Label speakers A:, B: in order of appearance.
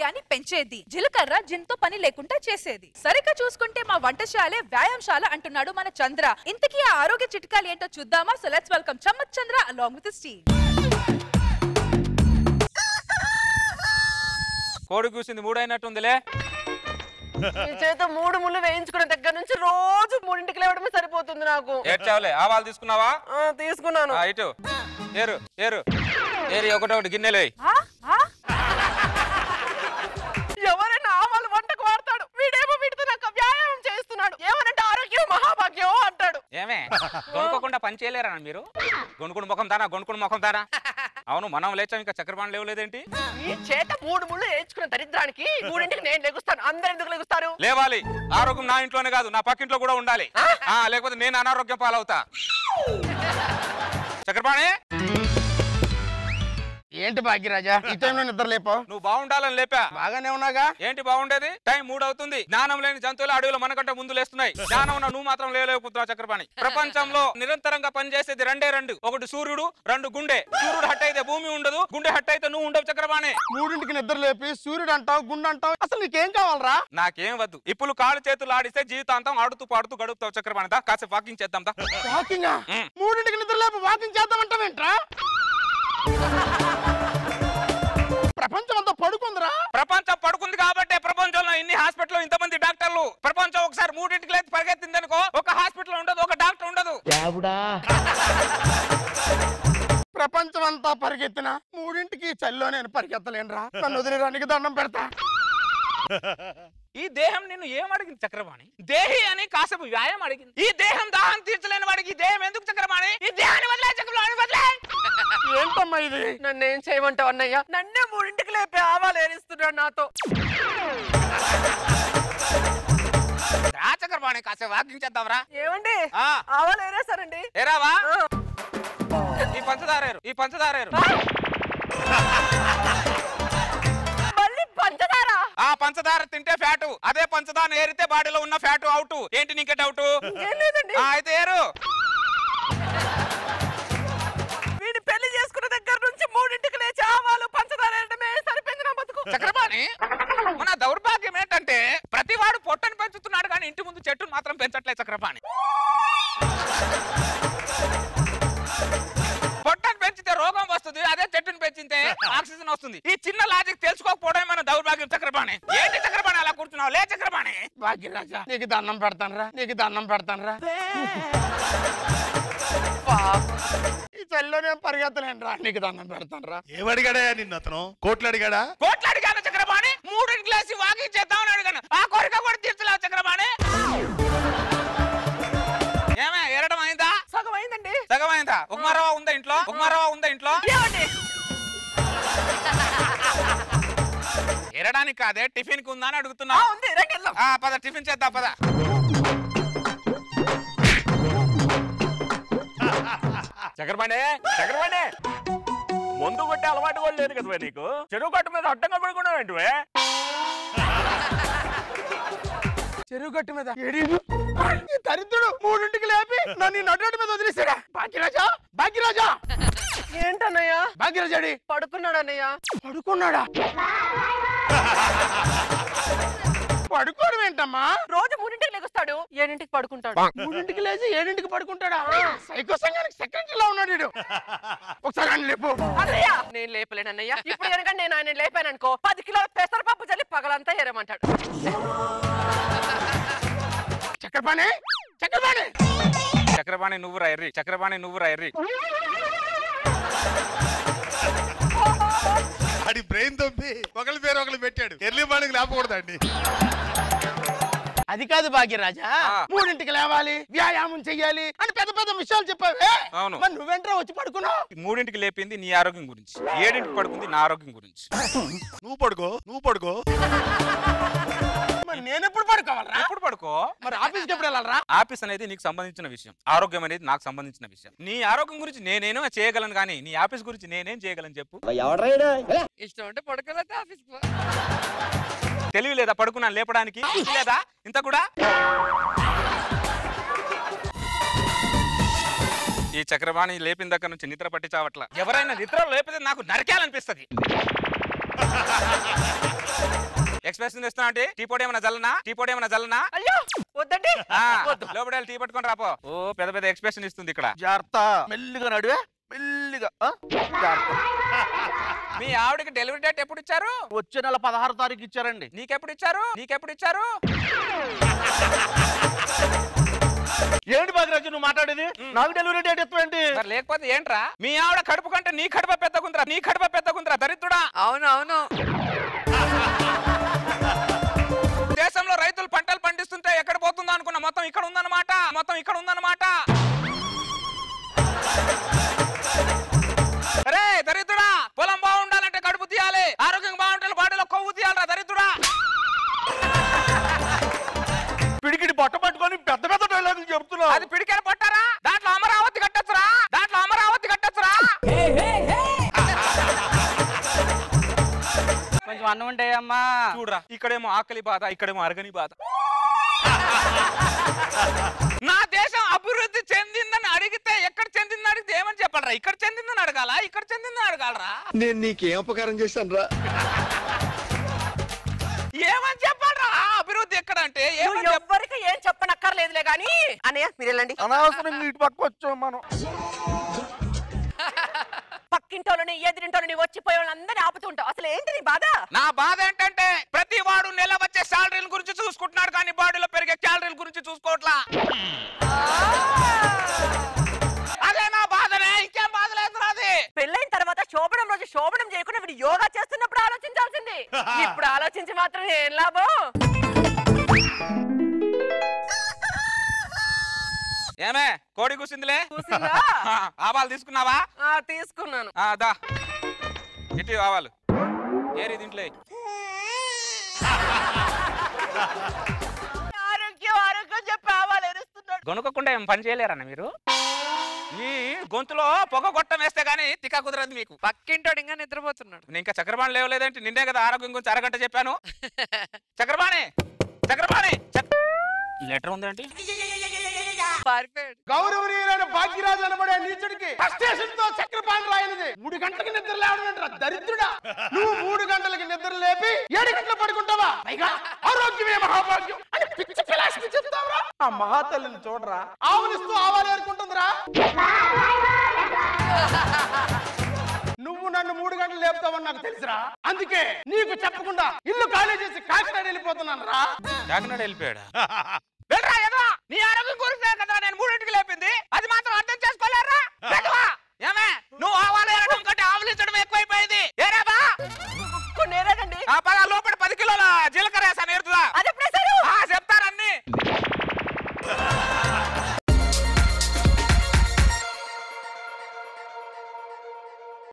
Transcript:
A: ఆరోగ్యాన్ని పెంచేది జీలకర్ర జిన్తో పని లేకుండా చేసేది సరిగ్గా చూసుకుంటే మా వంటశాలే వ్యాయామశాల అంటున్నాడు మన చంద్ర ఇంతకీ ఆ ఆరోగ్య చిట్కాలు ఏంటో చూద్దామా so let's welcome Chammak Chandra along with team
B: కోడి కూసింది మూడైనట్టుందిలే
C: ఈ చేత మూడు ముళ్ళు వేయించుకున్న దగ్గర నుంచి రోజు మూడింటికి లేవడమే సరిపోతుంది నాకు
B: ఏడ్చావులే ఆవాలు తీసుకున్నావా
C: ఆ, తీసుకున్నాను
B: ఆ, ఇటు ఏరు ఏరు ఏరి ఒకటి ఒకటి గిన్నెలు వేయి.
A: ఆ? ఆ?
C: ఎవరైనా ఆవాలు వంటకు వాడతాడు వీడేమో వీటితో నాకు వ్యాయామం చేస్తున్నాడు ఏమనంటే ఆరోగ్యం మహాభాగ్యం అంటాడు
B: ఏమే గొనుకోకుండా పని చేయలేరా మీరు గొనుకుడు ముఖం దానా గొనుకుడు ముఖం దానా అవును మనం లేచాం ఇంకా చక్రపాణి లేవలేదేంటి
C: ఈ చేత మూడు ముళ్ళు వేయించుకున్న దరిద్రానికి మూడింటికి నేను లెగుస్తాను అందరు ఎందుకు లెగుస్తారు
B: లేవాలి ఆరోగ్యం నా ఇంట్లోనే కాదు నా పక్కింట్లో కూడా ఉండాలి ఆ లేకపోతే నేను అనారోగ్యం పాలవుతా చక్రపాణి
D: ఏంటి భాగ్యరాజా ఈ టైంలో నిద్ర లేపో
B: నువ్వు బాగుండాలని లేపా
D: బాగానే ఉన్నాగా
B: ఏంటి బాగుండేది టైం మూడు అవుతుంది జ్ఞానం లేని జంతువులు అడవిలో మనకంటే ముందు లేస్తున్నాయి జ్ఞానం ఉన్న నువ్వు మాత్రం లేలేకపోతున్నావు చక్రపాణి ప్రపంచంలో నిరంతరంగా పనిచేసేది రెండే రెండు ఒకటి సూర్యుడు రెండు గుండె సూర్యుడు హట్ అయితే భూమి ఉండదు గుండె హట్ అయితే నువ్వు ఉండవు చక్రపాణి
D: మూడింటికి నిద్ర లేపి సూర్యుడు అంటావు గుండు అంటావు అసలు నీకేం కావాలరా
B: నాకేం వద్దు ఇప్పుడు కాళ్ళు చేతులు ఆడిస్తే జీవితాంతం ఆడుతూ పాడుతూ గడుపుతావు చక్రపాణి దా కాసేపు వాకింగ్ చేద్దాం దా
D: వాకింగ్
B: మ్.
D: మూడింటికి నిద్ర లేపి వాకింగ్ చేద్దామంటావేంట్రా ప్రపంచం అంతా పడుకుందిరా
B: ప్రపంచం పడుకుంది కాబట్టి ప్రపంచంలో ఇన్ని హాస్పిటల్ ఇంతమంది డాక్టర్లు ప్రపంచం ఒకసారి మూడింటికి లేచి పరిగెత్తింది అనుకో ఒక హాస్పిటల్ ఉండదు ఒక డాక్టర్ ఉండదు
D: ప్రపంచం అంతా పరిగెత్తిన మూడింటికి చల్లో నేను పరిగెత్తలేనురా నన్ను వదిలేదానికి దండం పెడతా
B: ఈ దేహం నిన్ను ఏం అడిగింది చక్రపాణి దేహి అని కాసేపు వ్యాయామం అడిగింది ఈ దేహం దాహం తీర్చలేని వాడికి ఈ దేహం ఎందుకు చక్రపాణి ఈ దేహాన్ని వదిలే చక్రపాణి వదిలే
D: ఏంటమ్మా ఇది
C: నన్ను ఏం చేయమంటావు అన్నయ్య నన్నే మూడింటికి లేపి ఆవాలు ఏరిస్తున్నాడు నాతో
B: రా చక్రపాణి కాసేపు వాకింగ్ చేద్దాంరా
C: ఏమండి
B: ఆ.
C: ఆవాలు ఏరేసారండి
B: ఏరావా
C: ఆ.
B: ఈ పంచదారేరు ఈ పంచదారేరు
C: మళ్ళీ పంచదార
B: ఆ పంచదార తింటే ఫ్యాటు అదే పంచదార ఏరితే బాడీలో ఉన్న ఫ్యాటు అవుట్ ఏంటి నీకే డౌట్
C: ఏం లేదండి
B: అయితే ఏరు
C: వీడి పెళ్లి చేసుకున్న దగ్గర నుంచి మూడింటికి లేచి ఆవాలు పంచదార ఏరడమే సరిపోయింది నా బతుకు
B: చక్రపాణి మన దౌర్భాగ్యం ఏంటంటే ప్రతి వాడు పొట్టను పెంచుతున్నాడు కానీ ఇంటి ముందు చెట్టును మాత్రం పెంచట్లే చక్రపాణి పొట్టను పెంచితే రోగం వస్తుంది అదే చెట్టును పెంచితే ఆక్సిజన్ వస్తుంది ఈ చిన్న లాజిక్ తెలుసుకోకపోవడం మన దౌర్భాగ్యం చక్రపాణి ఏంటి చక్రపాణి అలా కూర్చున్నావు లే చక్రపాణి
D: భాగ్యరాజా నీకు దండం పెడతానురా నీకు దండం పెడతానురా ఈ చల్లో నేను పరిగెత్తలేనురా నీకు దండం పెడతానురా
E: ఏమడిగాడా నిన్ను అతను కోట్లు అడిగాడా
B: కోట్లు అడిగాను చక్రపాణి మూడు గ్లాసి వాకింగ్ చేద్దామని అడిగాను ఆ కోరిక కూడా తీర్చలేవు చక్రపాణి ఏమే ఏరడం అయిందా
C: సగం అయిందండి
B: సగం అయిందా ఉప్మారవ ఉందా ఇంట్లో ఉప్మారవ ఉందా ఇంట్లో
C: ఏమండి
B: ఎరడానికి కాదే టిఫిన్ కి ఉందా అని అడుగుతున్నా
C: ఆ, ఉంది రండి వెళ్దాం.
B: ఆ, పద టిఫిన్ చేద్దాం పద
F: చక్రపాణి చక్రపాణి ముందు కొట్టే అలవాటు కూడా లేదు కదా నీకు చెరువు కట్టు మీద అడ్డంగా పడుకున్నావు ఏంటివే
D: చెరువు గట్టు మీద ఏడీడు? ఈ దరిద్రుడు మూడింటికి లేపి నన్ను ఈ నడ్డు మీద వదిలేసాడా భాగ్యరాజా భాగ్యరాజా
C: ఏంటన్నయ్య
D: భాగ్యరాజాడి
C: పడుకున్నాడు అన్నయ్య
D: పడుకున్నాడా పడుకోవడం ఏంటమ్మా
C: రోజు మూడింటికి లెగుస్తాడు ఏడింటికి పడుకుంటాడు
D: మూడింటికి లేచి ఏడింటికి పడుకుంటాడా సైకో సంఘానికి సెక్రటరీలా ఉన్నాడు వీడు. ఒకసారి ఆయన లేపు
C: అన్నయ్య నేను లేపలేను అన్నయ్య ఇప్పుడు కనుక నేను ఆయన లేపాను అనుకో పది కిలోల పెసరపప్పు చల్లి పగలంతా ఎరమంటాడు
D: చక్రపాణి చక్రపాణి
B: చక్రపాణి నువ్వు రైర్రి చక్రపాణి నువ్వు రైర్రి
E: అది బ్రెయిన్ తొప్పి ఒకరి పేరు ఒకరు పెట్టాడు ఎర్లీ మార్నింగ్ లేపకూడదండి
D: అది కాదు భాగ్యరాజా
B: ఆ.
D: మూడింటికి లేవాలి వ్యాయామం చెయ్యాలి అని పెద్ద పెద్ద విషయాలు చెప్పావే
B: అవును.
D: మరి నువ్వెంట్రా వచ్చి పడుకున్నావు
B: మూడింటికి లేపింది నీ ఆరోగ్యం గురించి ఏడింటికి పడుకుంది నా ఆరోగ్యం గురించి
E: నువ్వు పడుకో నువ్వు పడుకో
D: మరి నేను ఎప్పుడు పడుకోవాలరా
B: ఎప్పుడు పడుకో
D: మరి ఆఫీస్కి ఎప్పుడు వెళ్ళాలరా
B: ఆఫీస్ అనేది నీకు సంబంధించిన విషయం ఆరోగ్యం అనేది నాకు సంబంధించిన విషయం నీ ఆరోగ్యం గురించి నేనేనో చేయగలను కానీ నీ ఆఫీస్ గురించి నేనేం చేయగలను చెప్పు
C: ఇష్టం అంటే పడుకోలేకపోతే ఆఫీస్
B: తెలివి లేదా పడుకున్నాను లేపడానికి లేదా ఇంత కూడా ఈ చక్రవాణి లేపిన దగ్గర నుంచి నిద్ర పట్టి చావట్ల ఎవరైనా నిద్ర లేపితే నాకు నరకాలనిపిస్తుంది ఎక్స్ప్రెషన్ ఇస్తున్నా అంటే టీ పొడి ఏమైనా జల్లనా టీ పొడి ఏమైనా జల్లనా
C: అయ్యో వద్దండి
B: ఆ,
C: వద్దు
B: లోపల వెళ్ళి టీ పట్టుకొని రాపో ఓ పెద్ద పెద్ద ఎక్స్ప్రెషన్ ఇస్తుంది ఇక్కడ
D: జాగ్రత్త మెల్లిగా నడివే మెల్లిగా ఆ? జాగ్రత్త
B: మీ ఆవిడకి డెలివరీ డేట్ ఎప్పుడు ఇచ్చారు
D: వచ్చే నెల పదహారు తారీఖు ఇచ్చారండి
B: నీకెప్పుడు ఇచ్చారు నీకెప్పుడు ఇచ్చారు
D: ఏంటి బాగిరాజు నువ్వు మాట్లాడేది నాకు డెలివరీ డేట్ ఎత్తువేంటి
B: మరి లేకపోతే ఏంట్రా మీ ఆవిడ కడుపు కంటే నీ కడుపు పెద్దగుందిరా నీ కడుపు పెద్దగుందిరా దరిద్రుడా
C: అవును అవును
B: దేశంలో రైతులు పంటలు పండిస్తుంటే ఎక్కడ పోతుందో అనుకున్నా మొత్తం ఇక్కడ ఉందన్నమాట మొత్తం ఇక్కడ ఉందన్నమాట అరే దరిద్రుడా పొలం బాగుండాలంటే కడుపు తీయాలి ఆరోగ్యం బాగుంటే బాడీలో కొవ్వు తీయాలరా దరిద్రుడా
D: పిడికిడి పొట్ట పట్టుకొని పెద్ద పెద్ద డైలాగులు చెప్తున్నావు
B: అది పిడికెల పట్టారా దాంట్లో అమరావతి కట్టొచ్చురా దాంట్లో అమరావతి కట్టొచ్చురా
G: కొంచెం అన్నం ఉంటాయమ్మా
B: చూడరా ఇక్కడేమో ఆకలి బాధ ఇక్కడేమో అరగని బాధ నా దేశం అభివృద్ధి చెందిందని అడిగితే ఎక్కడ చెందిందని అడిగితే ఏమని చెప్పాలరా ఇక్కడ చెందిందని అడగాల ఇక్కడ చెందిందని అడగాలరా
H: నేను నీకేం అపకారం చేశాను రా
B: ఏమని చెప్పాలరా అభివృద్ధి ఎక్కడ అంటే
C: నువ్వు
B: ఏమని చెప్ప-
C: ఎవ్వరికి ఏం చెప్పనక్కర్లేదులే గాని అన్నయ్య మీరు వెళ్ళండి
D: అనవసరంగా ఇటు పక్క వచ్చాం మనం
C: పక్కింటోళ్ళని ఎదిరింటోళ్ళని వచ్చిపోయే వాళ్ళందరినీ ఆపుతుంటావు అసలు ఏంటి నీ బాధ
B: నా బాధ ఏంటంటే ప్రతి వాడు నెల వచ్చే శాలరీల గురించి చూసుకుంటున్నాడు కానీ బాడీలో పెరిగే క్యాలరీల గురించి చూసుకోవట్లా అదే నా బాధనే ఇంకేం బాధ లేదు నాది
C: పెళ్ళైన తర్వాత శోభనం రోజు శోభనం చేయకుండా వీడు యోగా చేస్తున్నప్పుడు ఆలోచించాల్సింది ఇప్పుడు ఆలోచించి మాత్రం ఏం లాభం
B: ఏమే కోడి కూసిందిలే
C: కూసిందా?
B: ఆ, ఆవాలు తీసుకున్నావా
C: ఆ, తీసుకున్నాను
B: ఆ, దా ఇటు ఆవాలు ఏరి దీంట్లో ఎయ్.
C: ఆరోగ్యం ఆరోగ్యం చెప్పి ఆవాలు ఎరుస్తున్నాడు
B: గొనుకోకుండా ఏం పని చేయలేరన్న మీరు మీ గొంతులో పొగ గొట్టం వేస్తే గానీ తిక్క కుదరదు మీకు
C: పక్కింటోడు ఇంకా నిద్రపోతున్నాడు
B: నేను ఇంకా చక్రపాణి లేవలేదేంటి నిన్నే కదా ఆరోగ్యం గురించి అరగంట చెప్పాను చక్రపాణి చక్రపాణి లెటర్ ఉందేంటి
C: పారిపోయాడు
D: గౌరవనీయులైన భాగ్యరాజు అనబడే నీచుడికి స్టేషన్ తో చక్రపాణి రాయనిది మూడు గంటలకి నిద్ర లేవడంట్రా దరిద్రుడా నువ్వు మూడు గంటలకి నిద్ర లేపి ఏడు గంటలు పడుకుంటావా పైగా ఆరోగ్యమే మహాభాగ్యం అని పిచ్చి పిలాసి చెప్తావురా ఆ మహాతల్లిని చూడరా ఆవులిస్తూ ఆవాలు ఏరుకుంటుందిరా నువ్వు నన్ను మూడు గంటలు లేపుతావని నాకు తెలుసురా అందుకే నీకు చెప్పకుండా ఇల్లు ఖాళీ చేసి కాకినాడ వెళ్ళిపోతున్నాను రా
B: కాకినాడ వెళ్ళిపోయాడా వెళ్ళరా